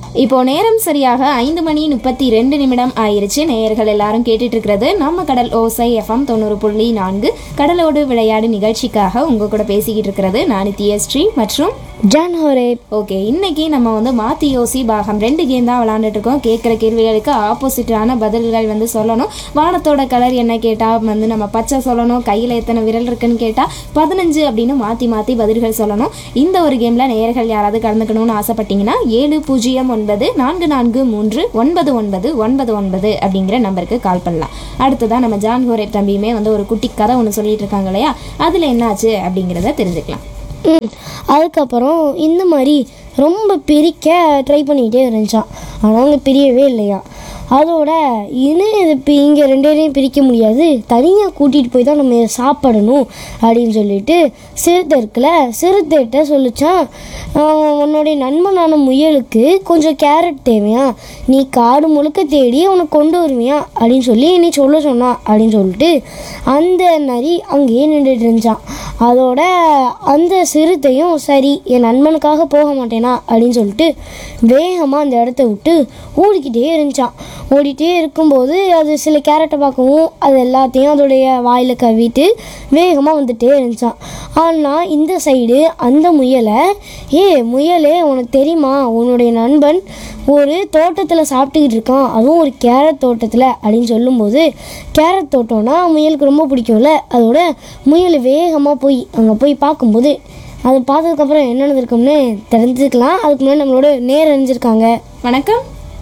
இப்போ நேரம் சரியாக ஐந்து மணி முப்பத்தி ரெண்டு நிமிடம் ஆயிருச்சு நேயர்கள் எல்லாரும் கேட்டுட்டு இருக்கிறது நம்ம கடல் ஓசை எஃப்எம் தொண்ணூறு புள்ளி நான்கு கடலோடு விளையாடு நிகழ்ச்சிக்காக உங்க கூட பேசிக்கிட்டு இருக்கிறது நான் நித்யஸ்ரீ மற்றும் ஜான் ஹோரே ஓகே இன்னைக்கு நம்ம வந்து மாத்தி யோசி பாகம் ரெண்டு கேம் தான் விளாண்டுட்டு இருக்கோம் கேட்குற கேள்விகளுக்கு ஆப்போசிட்டான பதில்கள் வந்து சொல்லணும் வானத்தோட கலர் என்ன கேட்டால் வந்து நம்ம பச்சை சொல்லணும் கையில் எத்தனை விரல் இருக்குன்னு கேட்டால் பதினஞ்சு அப்படின்னு மாற்றி மாற்றி பதில்கள் சொல்லணும் இந்த ஒரு கேமில் நேயர்கள் யாராவது கலந்துக்கணும்னு ஆசைப்பட்டீங்கன்னா ஏழு பூஜ்ஜியம் ஒன்பது நான்கு நான்கு மூன்று ஒன்பது ஒன்பது ஒன்பது ஒன்பது அப்படிங்கிற நம்பருக்கு கால் பண்ணலாம் அடுத்ததான் நம்ம ஜான் ஹோரே தம்பியுமே வந்து ஒரு குட்டி கதை ஒன்று சொல்லிட்டு இருக்காங்க இல்லையா அதில் என்னாச்சு அப்படிங்கிறத தெரிஞ்சுக்கலாம் ம் அதுக்கப்புறம் இந்த மாதிரி ரொம்ப பிரிக்க ட்ரை பண்ணிக்கிட்டே இருந்துச்சான் ஆனால் அவங்க பிரியவே இல்லையா அதோட இன்னும் இது இப்போ இங்கே ரெண்டு பேரையும் பிரிக்க முடியாது தனியாக கூட்டிகிட்டு போய் தான் நம்ம இதை சாப்பிடணும் அப்படின்னு சொல்லிட்டு சிறுத்தை இருக்குல்ல சிறுத்தைகிட்ட சொல்லிச்சான் "ஆஹ், உன்னுடைய நண்பனான முயலுக்கு கொஞ்சம் கேரட் தேவையா நீ காடு முழுக்க தேடி உனக்கு கொண்டு வருவியா அப்படின்னு சொல்லி நீ சொல்ல சொன்னான் அப்படின்னு சொல்லிட்டு அந்த நரி அங்கேயே நின்றுட்டு இருந்துச்சான் அதோட அந்த சிறுத்தையும் சரி என் நண்பனுக்காக போக மாட்டேனா அப்படின்னு சொல்லிட்டு வேகமாக அந்த இடத்த விட்டு ஓடிக்கிட்டே இருந்துச்சான் ஓடிட்டே இருக்கும்போது அது சில கேரட்டை பார்க்கவும் அது எல்லாத்தையும் அதோடைய வாயில் கவிட்டு வேகமாக வந்துட்டே இருந்துச்சான் ஆனால் இந்த சைடு அந்த முயலை ஏ முயலே உனக்கு தெரியுமா உன்னுடைய நண்பன் ஒரு தோட்டத்தில் சாப்பிட்டுக்கிட்டு இருக்கான் அதுவும் ஒரு கேரட் தோட்டத்தில் அப்படின்னு சொல்லும்போது கேரட் தோட்டம்னா முயலுக்கு ரொம்ப பிடிக்கும்ல அதோட முயல் வேகமாக போய் அங்கே போய் பார்க்கும்போது அது பார்த்ததுக்கப்புறம் என்ன நடந்திருக்கும்னு தெரிஞ்சுக்கலாம் அதுக்கு முன்னாடி நம்மளோட நேர் அறிஞ்சிருக்காங்க வணக்கம்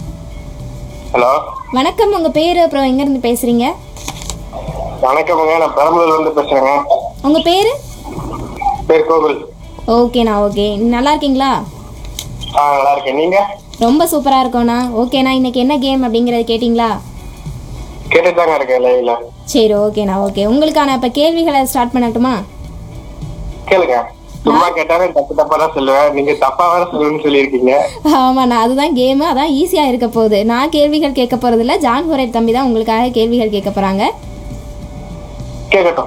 ஹலோ வணக்கம் உங்கள் பேர் அப்புறம் எங்கேருந்து பேசுகிறீங்க வணக்கமுங்க நான் பெரம்பலூர்ல இருந்து பேசுறேங்க உங்கள் பேர் பேர் கோகுல் ஓகேண்ணா ஓகே நல்லா இருக்கீங்களா ஆ நல்லா இருக்கேன் நீங்க ரொம்ப சூப்பராக இருக்கோண்ணா ஓகேண்ணா இன்னைக்கு என்ன கேம் அப்படிங்கிறத கேட்டிங்களா கேட்டுட்டு தாங்க இருக்கேன் லைவ்ல சரி ஓகேண்ணா ஓகே உங்களுக்கான இப்போ கேள்விகளை ஸ்டார்ட் பண்ணட்டுமா கேளுங்க சும்மா கேட்டாலும் தப்பு தப்பா தான் சொல்லுவேன் நீங்க தப்பா வேற சொல்லுன்னு சொல்லியிருக்கீங்க ஆமாண்ணா அதுதான் கேமு அதான் ஈஸியாக இருக்க போகுது நான் கேள்விகள் கேட்க போகிறதில்ல ஜான் ஹுரேட் தம்பி தான் உங்களுக்காக கேள்விகள் கேட்க போகிறாங்க கேட்கட்டும்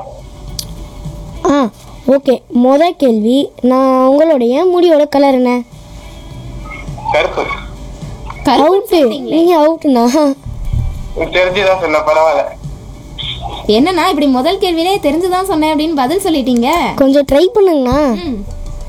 ஆ ஓகே முத கேள்வி நான் உங்களுடைய முடியோட கலர் என்ன கருப்பு அவுட்டு நீங்கள் அவுட்டுண்ணா தெரிஞ்சுதான் சொன்ன பரவாயில்ல என்னண்ணா இப்படி முதல் கேள்வியிலே தெரிஞ்சுதான் சொன்னேன் அப்படின்னு பதில் சொல்லிட்டீங்க கொஞ்சம் ட்ரை பண்ணுங்கண்ணா ம்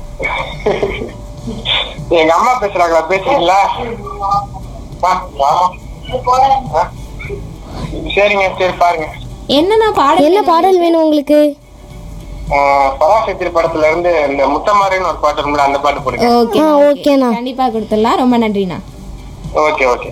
எங்க அம்மா பேசுறாங்களா பேசுறீங்களா வா, வா. ஆ. சரிங்க சரி பாருங்க என்னண்ணா பாடல் என்ன பாடல் வேணும் உங்களுக்கு ஆ, பராசக்தி படத்துல இருந்து இந்த முத்தமாரின்னு ஒரு பாட்டு இருக்கும்ல அந்த பாட்டு போடுங்க ஓகே ஆ ஓகேண்ணா கண்டிப்பாக கொடுத்துடலாம் ரொம்ப நன்றிண்ணா ஓகே ஓகே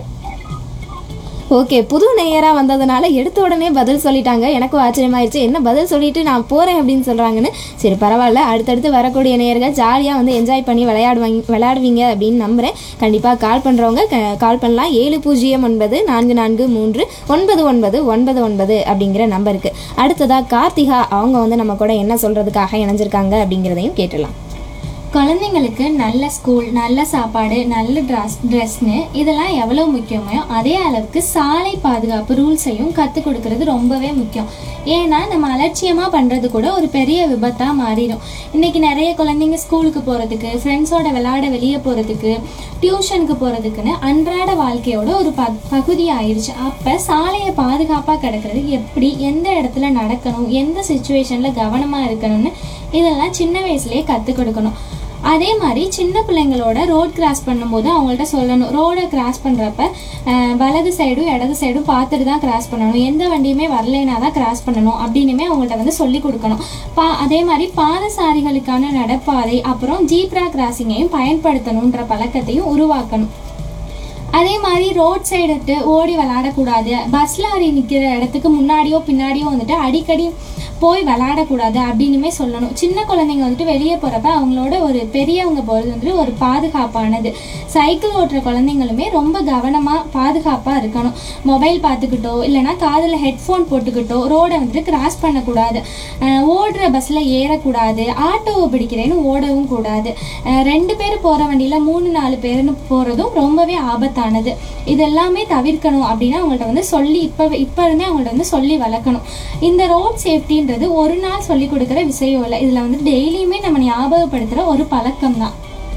ஓகே புது நேயராக வந்ததுனால எடுத்த உடனே பதில் சொல்லிட்டாங்க எனக்கும் ஆச்சரியமாயிருச்சு என்ன பதில் சொல்லிட்டு நான் போகிறேன் அப்படின்னு சொல்கிறாங்கன்னு சரி பரவாயில்ல அடுத்தடுத்து வரக்கூடிய நேயர்கள் ஜாலியாக வந்து என்ஜாய் பண்ணி விளையாடுவாங்க விளையாடுவீங்க அப்படின்னு நம்புகிறேன் கண்டிப்பாக கால் பண்ணுறவங்க கால் பண்ணலாம் ஏழு பூஜ்ஜியம் ஒன்பது நான்கு நான்கு மூன்று ஒன்பது ஒன்பது ஒன்பது ஒன்பது அப்படிங்கிற நம்பருக்கு அடுத்ததாக கார்த்திகா அவங்க வந்து நம்ம கூட என்ன சொல்கிறதுக்காக இணைஞ்சிருக்காங்க அப்படிங்கிறதையும் கேட்டலாம் குழந்தைங்களுக்கு நல்ல ஸ்கூல் நல்ல சாப்பாடு நல்ல ட்ரெஸ் ட்ரெஸ்னு இதெல்லாம் எவ்வளோ முக்கியமோ அதே அளவுக்கு சாலை பாதுகாப்பு ரூல்ஸையும் கற்றுக் கொடுக்கறது ரொம்பவே முக்கியம் ஏன்னா நம்ம அலட்சியமாக பண்ணுறது கூட ஒரு பெரிய விபத்தாக மாறிடும் இன்றைக்கி நிறைய குழந்தைங்க ஸ்கூலுக்கு போகிறதுக்கு ஃப்ரெண்ட்ஸோட விளையாட வெளியே போகிறதுக்கு டியூஷனுக்கு போகிறதுக்குன்னு அன்றாட வாழ்க்கையோட ஒரு ப பகுதி ஆயிடுச்சு அப்போ சாலையை பாதுகாப்பாக கிடக்கிறது எப்படி எந்த இடத்துல நடக்கணும் எந்த சுச்சுவேஷனில் கவனமாக இருக்கணும்னு இதெல்லாம் சின்ன வயசுலேயே கற்றுக் கொடுக்கணும் அதே மாதிரி சின்ன பிள்ளைங்களோட ரோட் கிராஸ் பண்ணும்போது அவங்கள்ட்ட சொல்லணும் ரோடை கிராஸ் பண்ணுறப்ப வலது சைடும் இடது சைடும் பார்த்துட்டு தான் கிராஸ் பண்ணணும் எந்த வண்டியுமே வரலைனா தான் கிராஸ் பண்ணணும் அப்படின்னுமே அவங்கள்ட்ட வந்து சொல்லி கொடுக்கணும் பா அதே மாதிரி பாதசாரிகளுக்கான நடப்பாதை அப்புறம் ஜீப்ரா கிராசிங்கையும் பயன்படுத்தணுன்ற பழக்கத்தையும் உருவாக்கணும் அதே மாதிரி ரோட் சைடுட்டு ஓடி விளையாடக்கூடாது பஸ் லாரி நிற்கிற இடத்துக்கு முன்னாடியோ பின்னாடியோ வந்துட்டு அடிக்கடி போய் விளையாடக்கூடாது அப்படின்னுமே சொல்லணும் சின்ன குழந்தைங்க வந்துட்டு வெளியே போகிறப்ப அவங்களோட ஒரு பெரியவங்க போகிறது வந்துட்டு ஒரு பாதுகாப்பானது சைக்கிள் ஓட்டுற குழந்தைங்களுமே ரொம்ப கவனமாக பாதுகாப்பாக இருக்கணும் மொபைல் பார்த்துக்கிட்டோ இல்லைனா காதில் ஹெட்ஃபோன் போட்டுக்கிட்டோ ரோடை வந்துட்டு கிராஸ் பண்ணக்கூடாது அஹ் ஓடுற பஸ்ஸில் ஏறக்கூடாது ஆட்டோவை பிடிக்கிறேன்னு ஓடவும் கூடாது அஹ் ரெண்டு பேர் போகிற வண்டியில் மூணு நாலு பேருன்னு போகிறதும் ரொம்பவே ஆபத்தானது இது எல்லாமே தவிர்க்கணும் அப்படின்னா அவங்கள்ட்ட வந்து சொல்லி இப்போ இப்போ இருந்தே அவங்கள்ட்ட வந்து சொல்லி வளர்க்கணும் இந்த ரோட் சேஃப்டின்றது ஒரு நாள் சொல்லி கொடுக்குற விஷயம் இல்லை இதில் வந்து டெய்லியுமே நம்ம ஞாபகப்படுத்துகிற ஒரு பழக்கம் தான்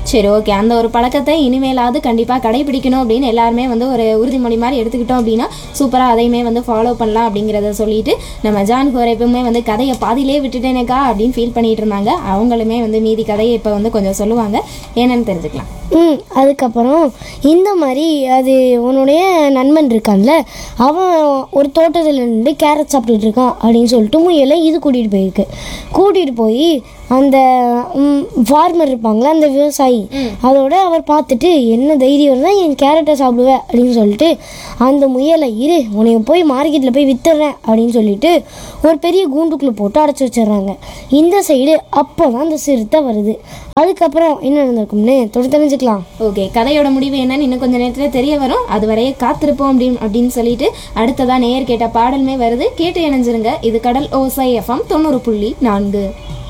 சரி ஓகே அந்த ஒரு பழக்கத்தை இனிமேலாவது கண்டிப்பாக கடைபிடிக்கணும் அப்படின்னு எல்லாருமே வந்து ஒரு உறுதிமொழி மாதிரி எடுத்துக்கிட்டோம் அப்படின்னா சூப்பராக அதையுமே வந்து ஃபாலோ பண்ணலாம் அப்படிங்கிறத சொல்லிட்டு நம்ம ஜான் கோர் எப்பவுமே வந்து கதையை பாதியிலே விட்டுட்டேனேக்கா அப்படின்னு ஃபீல் பண்ணிட்டு இருந்தாங்க அவங்களுமே வந்து மீதி கதையை இப்போ வந்து கொஞ்சம் சொல்லுவாங்க என்னன்னு தெரிஞ்சுக்கலாம் ம் அதுக்கப்புறம் இந்த மாதிரி அது உன்னுடைய நண்பன் இருக்கான்ல அவன் ஒரு தோட்டத்தில் நின்று கேரட் சாப்பிட்டுட்டு இருக்கான் அப்படின்னு சொல்லிட்டு முயலை இது கூட்டிகிட்டு போயிருக்கு கூட்டிகிட்டு போய் அந்த ஃபார்மர் இருப்பாங்களே அந்த விவசாயி அதோட அவர் பார்த்துட்டு என்ன தைரியம் இருந்தால் என் கேரட்டை சாப்பிடுவேன் அப்படின்னு சொல்லிட்டு அந்த முயலை இரு உன்னைய போய் மார்க்கெட்டில் போய் வித்துடுறேன் அப்படின்னு சொல்லிட்டு ஒரு பெரிய கூண்டுக்குள்ளே போட்டு அடைச்சி வச்சிடுறாங்க இந்த சைடு அப்போ தான் அந்த சிறுத்தை வருது அதுக்கப்புறம் என்ன நடந்திருக்கும்னு தொடர்ந்து தெரிஞ்சுக்கலாம் ஓகே கதையோட முடிவு என்னன்னு இன்னும் கொஞ்சம் நேரத்தில் தெரிய வரும் அது வரைய காத்திருப்போம் அப்படின்னு அப்படின்னு சொல்லிட்டு அடுத்ததா நேயர் கேட்ட பாடலுமே வருது கேட்டு இணைஞ்சிருங்க இது கடல் ஓசை எஃப்எம் தொண்ணூறு புள்ளி நான்கு